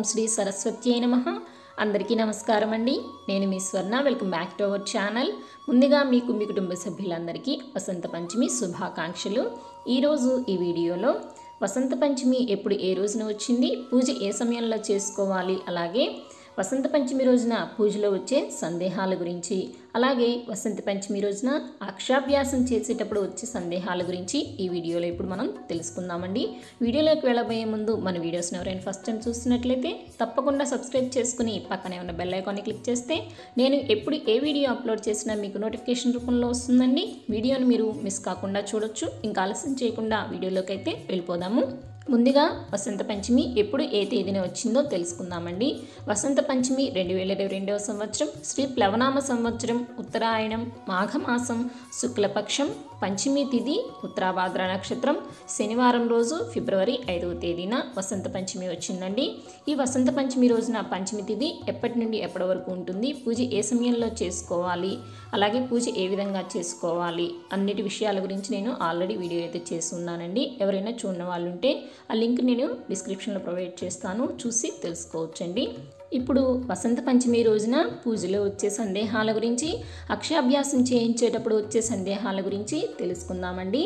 శ్రీ సరస్వతి నమ అందరికీ నమస్కారం అండి నేను మీ Swarna welcome back to our channel ముందుగా మీకు మీ కుటుంబ సభ్యులందరికీ వసంత పంచమి శుభాకాంక్షలు ఈరోజు ఈ వీడియోలో వసంత పంచమి ఎప్పుడు ఏ రోజున వచ్చింది పూజ ఏ సమయంలో చేసుకోవాలి అలాగే వసంత పంచమి రోజున పూజలో వచ్చే సందేహాల గురించి అలాగే వసంత పంచమి రోజున అక్షరాభ్యాసం చేసేటప్పుడు వచ్చే సందేహాల గురించి ఈ వీడియోలో ఇప్పుడు మనం తెలుసుకుందామండి వీడియోలోకి వెళ్ళబోయే ముందు మన వీడియోస్ని ఎవరైనా ఫస్ట్ టైం చూస్తున్నట్లయితే తప్పకుండా సబ్స్క్రైబ్ చేసుకుని పక్కనే ఉన్న బెల్ ఐకాన్ని క్లిక్ చేస్తే నేను ఎప్పుడు ఏ వీడియో అప్లోడ్ చేసినా మీకు నోటిఫికేషన్ రూపంలో వస్తుందండి వీడియోని మీరు మిస్ కాకుండా చూడొచ్చు ఇంకా ఆలస్యం చేయకుండా వీడియోలోకి అయితే వెళ్ళిపోదాము ముందుగా వసంత పంచమి ఎప్పుడు ఏ తేదీన వచ్చిందో తెలుసుకుందామండి వసంత పంచమి రెండు వేల ఇరవై రెండవ సంవత్సరం శ్రీ ప్లవనామ సంవత్సరం ఉత్తరాయణం మాఘమాసం శుక్లపక్షం పంచమి తిథి ఉత్తరాభాద్ర నక్షత్రం శనివారం రోజు ఫిబ్రవరి ఐదవ తేదీన వసంత పంచమి వచ్చిందండి ఈ వసంత పంచమి రోజున పంచమి తిథి ఎప్పటి నుండి ఎప్పటి వరకు ఉంటుంది పూజ ఏ సమయంలో చేసుకోవాలి అలాగే పూజ ఏ విధంగా చేసుకోవాలి అన్నిటి విషయాల గురించి నేను ఆల్రెడీ వీడియో అయితే చేస్తున్నానండి ఎవరైనా చూడని వాళ్ళు ఉంటే ఆ లింక్ నేను డిస్క్రిప్షన్లో ప్రొవైడ్ చేస్తాను చూసి తెలుసుకోవచ్చండి ఇప్పుడు వసంత పంచమి రోజున పూజలో వచ్చే సందేహాల గురించి అక్షరాభ్యాసం చేయించేటప్పుడు వచ్చే సందేహాల గురించి తెలుసుకుందామండి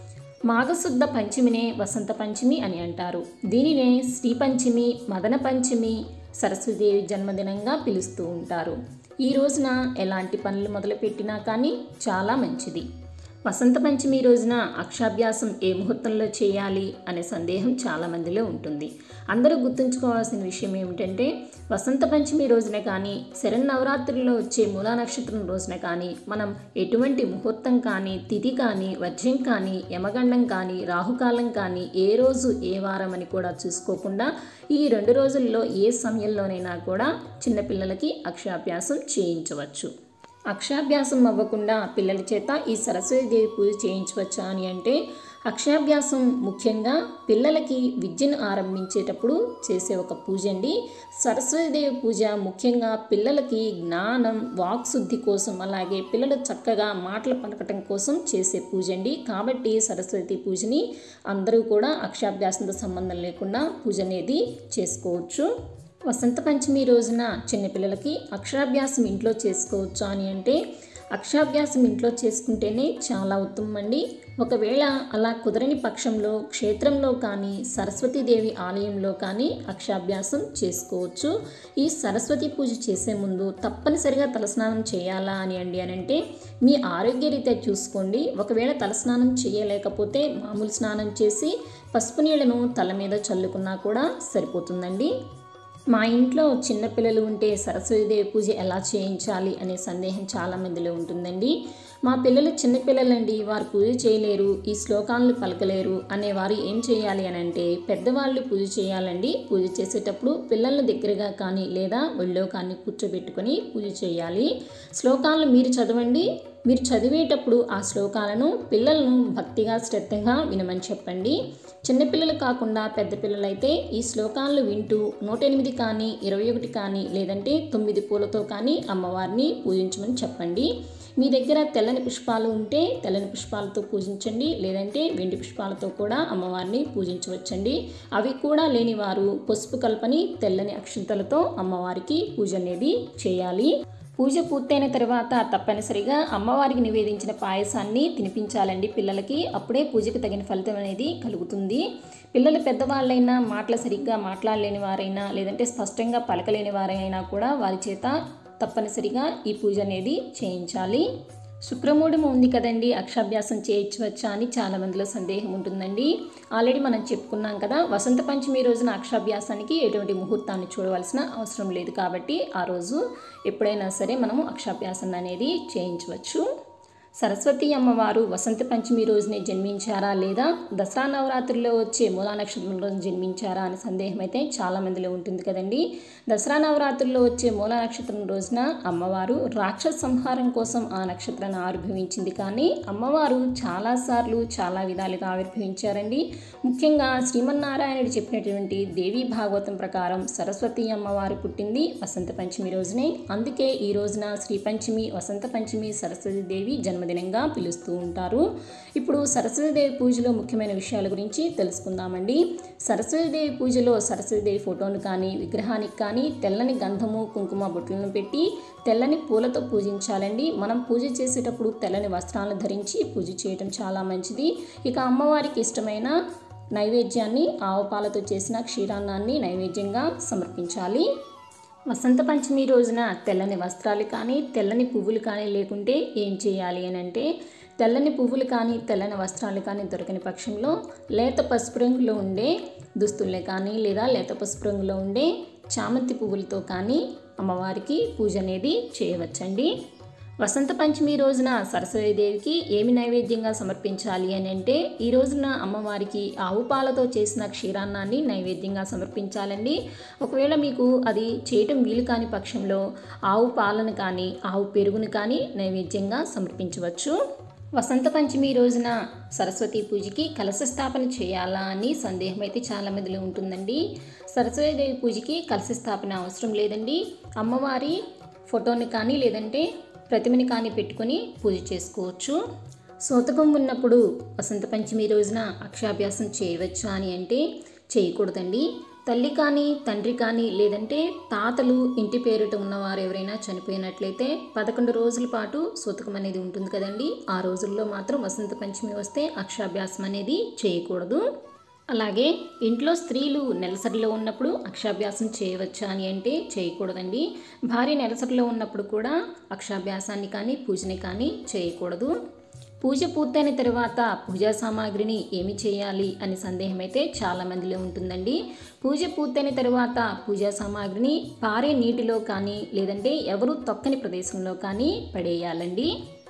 మాఘశుద్ధ పంచమినే వసంత పంచమి అని అంటారు దీనినే శ్రీ పంచమి మదన పంచమి సరస్వతిదేవి జన్మదినంగా పిలుస్తూ ఉంటారు ఈ రోజున ఎలాంటి పనులు మొదలుపెట్టినా కానీ చాలా మంచిది వసంత పంచమి రోజున అక్షాభ్యాసం ఏ ముహూర్తంలో చేయాలి అనే సందేహం చాలా మందిలో ఉంటుంది అందరూ గుర్తుంచుకోవాల్సిన విషయం ఏమిటంటే వసంత పంచమి రోజున కానీ శరన్నవరాత్రుల్లో వచ్చే మూలా నక్షత్రం రోజున కానీ మనం ఎటువంటి ముహూర్తం కానీ తిథి కానీ వర్జ్యం కానీ యమగండం కానీ రాహుకాలం కానీ ఏ రోజు ఏ వారం అని కూడా చూసుకోకుండా ఈ రెండు రోజుల్లో ఏ సమయంలోనైనా కూడా చిన్నపిల్లలకి అక్షరాభ్యాసం చేయించవచ్చు అక్షరాభ్యాసం అవ్వకుండా పిల్లల చేత ఈ సరస్వతీదేవి పూజ చేయించవచ్చా అని అంటే అక్షరాభ్యాసం ముఖ్యంగా పిల్లలకి విద్యను ఆరంభించేటప్పుడు చేసే ఒక పూజ అండి సరస్వతీదేవి పూజ ముఖ్యంగా పిల్లలకి జ్ఞానం వాక్శుద్ధి కోసం అలాగే పిల్లలు చక్కగా మాటలు పలకటం కోసం చేసే పూజ అండి కాబట్టి సరస్వతి పూజని అందరూ కూడా అక్షరాభ్యాసంతో సంబంధం లేకుండా పూజ అనేది చేసుకోవచ్చు వసంత పంచమి రోజున చిన్నపిల్లలకి అక్షరాభ్యాసం ఇంట్లో చేసుకోవచ్చు అని అంటే అక్షరాభ్యాసం ఇంట్లో చేసుకుంటేనే చాలా ఉత్తమం అండి ఒకవేళ అలా కుదరని పక్షంలో క్షేత్రంలో కానీ సరస్వతీదేవి ఆలయంలో కానీ అక్షరాభ్యాసం చేసుకోవచ్చు ఈ సరస్వతి పూజ చేసే ముందు తప్పనిసరిగా తలస్నానం చేయాలా అని అండి అని అంటే మీ ఆరోగ్యరీత్యా చూసుకోండి ఒకవేళ తలస్నానం చేయలేకపోతే మామూలు స్నానం చేసి పసుపు నీళ్లను తల మీద చల్లుకున్నా కూడా సరిపోతుందండి మా ఇంట్లో చిన్నపిల్లలు ఉంటే సరస్వతీదేవి పూజ ఎలా చేయించాలి అనే సందేహం చాలా మందిలో ఉంటుందండి మా పిల్లలు చిన్నపిల్లలండి వారు పూజ చేయలేరు ఈ శ్లోకాలను పలకలేరు అనేవారు ఏం చేయాలి అని అంటే పెద్దవాళ్ళు పూజ చేయాలండి పూజ చేసేటప్పుడు పిల్లల దగ్గరగా కానీ లేదా ఒళ్ళో కానీ కూర్చోబెట్టుకొని పూజ చేయాలి శ్లోకాలను మీరు చదవండి మీరు చదివేటప్పుడు ఆ శ్లోకాలను పిల్లలను భక్తిగా శ్రద్ధగా వినమని చెప్పండి చిన్నపిల్లలు కాకుండా పెద్ద పిల్లలైతే ఈ శ్లోకాలను వింటూ నూట ఎనిమిది కానీ ఇరవై ఒకటి కానీ లేదంటే తొమ్మిది పూలతో కానీ అమ్మవారిని పూజించమని చెప్పండి మీ దగ్గర తెల్లని పుష్పాలు ఉంటే తెల్లని పుష్పాలతో పూజించండి లేదంటే వెండి పుష్పాలతో కూడా అమ్మవారిని పూజించవచ్చండి అవి కూడా లేని వారు పసుపు కల్పని తెల్లని అక్షంతలతో అమ్మవారికి పూజ అనేది చేయాలి పూజ పూర్తయిన తర్వాత తప్పనిసరిగా అమ్మవారికి నివేదించిన పాయసాన్ని తినిపించాలండి పిల్లలకి అప్పుడే పూజకు తగిన ఫలితం అనేది కలుగుతుంది పిల్లలు పెద్దవాళ్ళైనా మాటలు సరిగ్గా మాట్లాడలేని వారైనా లేదంటే స్పష్టంగా పలకలేని వారైనా కూడా వారి చేత తప్పనిసరిగా ఈ పూజ అనేది చేయించాలి శుక్రమూఢము ఉంది కదండి అక్షాభ్యాసం చేయించవచ్చా అని చాలా మందిలో సందేహం ఉంటుందండి ఆల్రెడీ మనం చెప్పుకున్నాం కదా వసంత పంచమి రోజున అక్షాభ్యాసానికి ఎటువంటి ముహూర్తాన్ని చూడవలసిన అవసరం లేదు కాబట్టి ఆ రోజు ఎప్పుడైనా సరే మనము అక్షాభ్యాసం అనేది చేయించవచ్చు సరస్వతి అమ్మవారు వసంత పంచమి రోజునే జన్మించారా లేదా దసరా నవరాత్రుల్లో వచ్చే మూలా నక్షత్రం రోజు జన్మించారా అనే సందేహం అయితే చాలా మందిలో ఉంటుంది కదండి దసరా నవరాత్రుల్లో వచ్చే మూలా నక్షత్రం రోజున అమ్మవారు రాక్షస సంహారం కోసం ఆ నక్షత్రాన్ని ఆవిర్భవించింది కానీ అమ్మవారు చాలాసార్లు చాలా విధాలుగా ఆవిర్భవించారండి ముఖ్యంగా శ్రీమన్నారాయణుడు చెప్పినటువంటి దేవీ భాగవతం ప్రకారం సరస్వతి అమ్మవారు పుట్టింది వసంత పంచమి రోజునే అందుకే ఈ రోజున శ్రీ పంచమి వసంత పంచమి సరస్వతి దేవి జన్మ జన్మదినంగా పిలుస్తూ ఉంటారు ఇప్పుడు సరస్వతీదేవి పూజలో ముఖ్యమైన విషయాల గురించి తెలుసుకుందామండి సరస్వతీదేవి పూజలో సరస్వతీదేవి ఫోటోను కానీ విగ్రహానికి కానీ తెల్లని గంధము కుంకుమ బొట్లను పెట్టి తెల్లని పూలతో పూజించాలండి మనం పూజ చేసేటప్పుడు తెల్లని వస్త్రాలను ధరించి పూజ చేయటం చాలా మంచిది ఇక అమ్మవారికి ఇష్టమైన నైవేద్యాన్ని ఆవు పాలతో చేసిన క్షీరాన్నాన్ని నైవేద్యంగా సమర్పించాలి వసంత పంచమి రోజున తెల్లని వస్త్రాలు కానీ తెల్లని పువ్వులు కానీ లేకుంటే ఏం చేయాలి అని అంటే తెల్లని పువ్వులు కానీ తెల్లని వస్త్రాలు కానీ దొరకని పక్షంలో లేత పసుపు రంగులో ఉండే దుస్తుల్ని కానీ లేదా లేత పసుపు రంగులో ఉండే చామంతి పువ్వులతో కానీ అమ్మవారికి పూజ అనేది చేయవచ్చండి వసంత పంచమి రోజున సరస్వతీదేవికి ఏమి నైవేద్యంగా సమర్పించాలి అని అంటే ఈ రోజున అమ్మవారికి ఆవు పాలతో చేసిన క్షీరాన్నాన్ని నైవేద్యంగా సమర్పించాలండి ఒకవేళ మీకు అది చేయటం వీలు కాని పక్షంలో ఆవు పాలను కానీ ఆవు పెరుగును కానీ నైవేద్యంగా సమర్పించవచ్చు వసంత పంచమి రోజున సరస్వతి పూజకి కలశ స్థాపన చేయాలా అని సందేహం అయితే చాలా మందిలో ఉంటుందండి సరస్వతీదేవి పూజకి కలశ స్థాపన అవసరం లేదండి అమ్మవారి ఫోటోని కానీ లేదంటే ప్రతిమని కానీ పెట్టుకొని పూజ చేసుకోవచ్చు సోతకం ఉన్నప్పుడు వసంత పంచమి రోజున అక్షాభ్యాసం చేయవచ్చా అని అంటే చేయకూడదండి తల్లి కానీ తండ్రి కానీ లేదంటే తాతలు ఇంటి పేరుట ఉన్నవారు ఎవరైనా చనిపోయినట్లయితే పదకొండు రోజుల పాటు సూతకం అనేది ఉంటుంది కదండి ఆ రోజుల్లో మాత్రం వసంత పంచమి వస్తే అక్షాభ్యాసం అనేది చేయకూడదు అలాగే ఇంట్లో స్త్రీలు నెలసరిలో ఉన్నప్పుడు అక్షాభ్యాసం చేయవచ్చా అని అంటే చేయకూడదండి భార్య నెలసరిలో ఉన్నప్పుడు కూడా అక్షాభ్యాసాన్ని కానీ పూజని కానీ చేయకూడదు పూజ పూర్తయిన తర్వాత పూజా సామాగ్రిని ఏమి చేయాలి అని సందేహం అయితే చాలా మందిలో ఉంటుందండి పూజ పూర్తయిన తర్వాత పూజా సామాగ్రిని పారే నీటిలో కానీ లేదంటే ఎవరు తొక్కని ప్రదేశంలో కానీ పడేయాలండి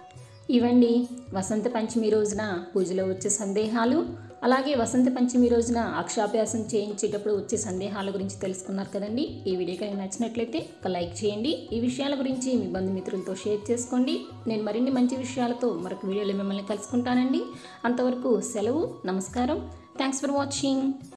ఇవండి వసంత పంచమి రోజున పూజలో వచ్చే సందేహాలు అలాగే వసంత పంచమి రోజున అక్షాభ్యాసం చేయించేటప్పుడు వచ్చే సందేహాల గురించి తెలుసుకున్నారు కదండి ఈ వీడియో కనుక నచ్చినట్లయితే ఒక లైక్ చేయండి ఈ విషయాల గురించి మీ బంధుమిత్రులతో షేర్ చేసుకోండి నేను మరిన్ని మంచి విషయాలతో మరొక వీడియోలో మిమ్మల్ని కలుసుకుంటానండి అంతవరకు సెలవు నమస్కారం థ్యాంక్స్ ఫర్ వాచింగ్